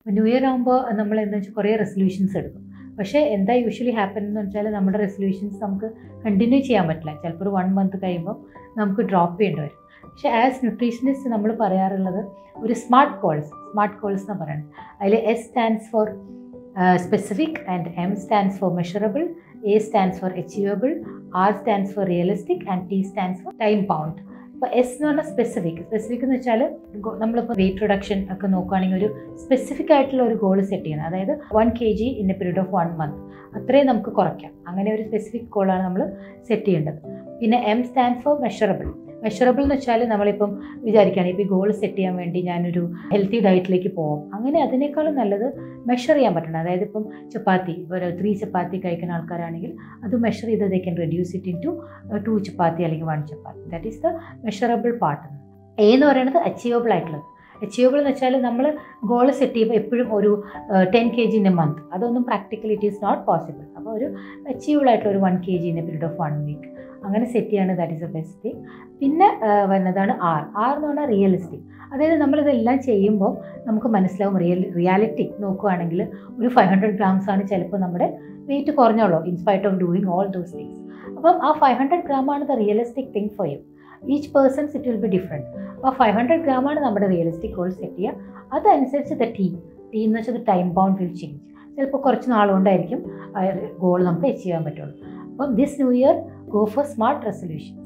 new year ആകുമ്പോൾ നമ്മൾ എന്താ വെച്ചാൽ കുറേ റെസൊല്യൂഷൻസ് എടുക്കും പക്ഷേ എന്താ യൂഷ്വലി ഹാപ്പൻ എന്ന് വെച്ചാൽ നമ്മുടെ റെസൊല്യൂഷൻസ് നമുക്ക് കണ്ടിന്യൂ ചെയ്യാൻ പറ്റില്ല ചിലപ്പോൾ ഒരു വൺ മന്ത് കഴിയുമ്പോൾ നമുക്ക് ഡ്രോപ്പ് ചെയ്യേണ്ടി വരും പക്ഷേ ആസ് ന്യൂട്രീഷനിസ്റ്റ് നമ്മൾ പറയാറുള്ളത് ഒരു സ്മാർട്ട് കോൾസ് സ്മാർട്ട് കോൾസ് എന്ന് പറയുന്നത് അതിൽ S stands for specific and M stands for measurable A stands for achievable R stands for realistic and T stands for time bound അപ്പോൾ എസ് എന്ന് പറഞ്ഞാൽ സ്പെസിഫിക് സ്പെസിഫിക് എന്ന് വെച്ചാൽ നമ്മളിപ്പോൾ വെയിറ്റ് റിഡക്ഷൻ ഒക്കെ നോക്കുകയാണെങ്കിൽ ഒരു സ്പെസിഫിക് ആയിട്ടുള്ള ഒരു ഗോൾ സെറ്റ് ചെയ്യണം അതായത് one K G in a period of one month അത്രയും നമുക്ക് കുറയ്ക്കാം അങ്ങനെ ഒരു സ്പെസിഫിക് ഗോളാണ് നമ്മൾ സെറ്റ് ചെയ്യേണ്ടത് പിന്നെ M stand for measurable measurable എന്ന് വെച്ചാൽ നമ്മളിപ്പം വിചാരിക്കുകയാണ് ഇപ്പോൾ ഈ ഗോൾ സെറ്റ് ചെയ്യാൻ വേണ്ടി ഞാനൊരു ഹെൽത്തി ഡയറ്റിലേക്ക് പോകും അങ്ങനെ അതിനേക്കാളും നല്ലത് മെഷർ ചെയ്യാൻ പറ്റണം അതായത് ഇപ്പം ചപ്പാത്തി ഒരു ത്രീ ചപ്പാത്തി കഴിക്കുന്ന ആൾക്കാരാണെങ്കിൽ അത് മെഷർ ചെയ്ത് they can reduce it into two chapati അല്ലെങ്കിൽ one chapati that is the measurable part A എന്ന് പറയുന്നത് അച്ചീവബിൾ ആയിട്ടുള്ളത് അച്ചീവബിൾ എന്ന് വെച്ചാൽ നമ്മൾ ഗോൾ സെറ്റ് ചെയ്യുമ്പോൾ എപ്പോഴും ഒരു ten K G in a month അതൊന്നും practically it is not possible അപ്പോൾ ഒരു അച്ചീവബിൾ ആയിട്ടുള്ള ഒരു one K G in a period of one week അങ്ങനെ സെറ്റ് ചെയ്യാണ് that is a best thing പിന്നെ വരുന്നതാണ് ആർ ആർ എന്ന് പറഞ്ഞാൽ റിയലിസ്റ്റിക് അതായത് നമ്മളിതെല്ലാം ചെയ്യുമ്പോൾ നമുക്ക് മനസ്സിലാവും റിയൽ റിയാലിറ്റി നോക്കുകയാണെങ്കിൽ ഒരു ഫൈവ് ഹൺഡ്രഡ് ഗ്രാംസ് ആണ് ചിലപ്പോൾ നമ്മുടെ വെയിറ്റ് കുറഞ്ഞോളൂ in spite of doing all those things അപ്പം ആ ഫൈവ് ഹൺഡ്രഡ് ഗ്രാം ആണ് the realistic thing for you each persons it will be different അപ്പോൾ ഫൈവ് ഹൺഡ്രഡ് ഗ്രാം ആണ് നമ്മുടെ റിയലിസ്റ്റിക് ഗോൾ സെറ്റ് ചെയ്യുക അതനുസരിച്ച് ദ ടീ ടീ എന്ന് വെച്ചാൽ ടൈം ബൗണ്ട് വിൽ ചേഞ്ച് ചിലപ്പോൾ കുറച്ച് നാളുകൊണ്ടായിരിക്കും ഗോൾ നമുക്ക് അച്ചീവ് ചെയ്യാൻ പറ്റുള്ളൂ അപ്പം this new year go for smart resolution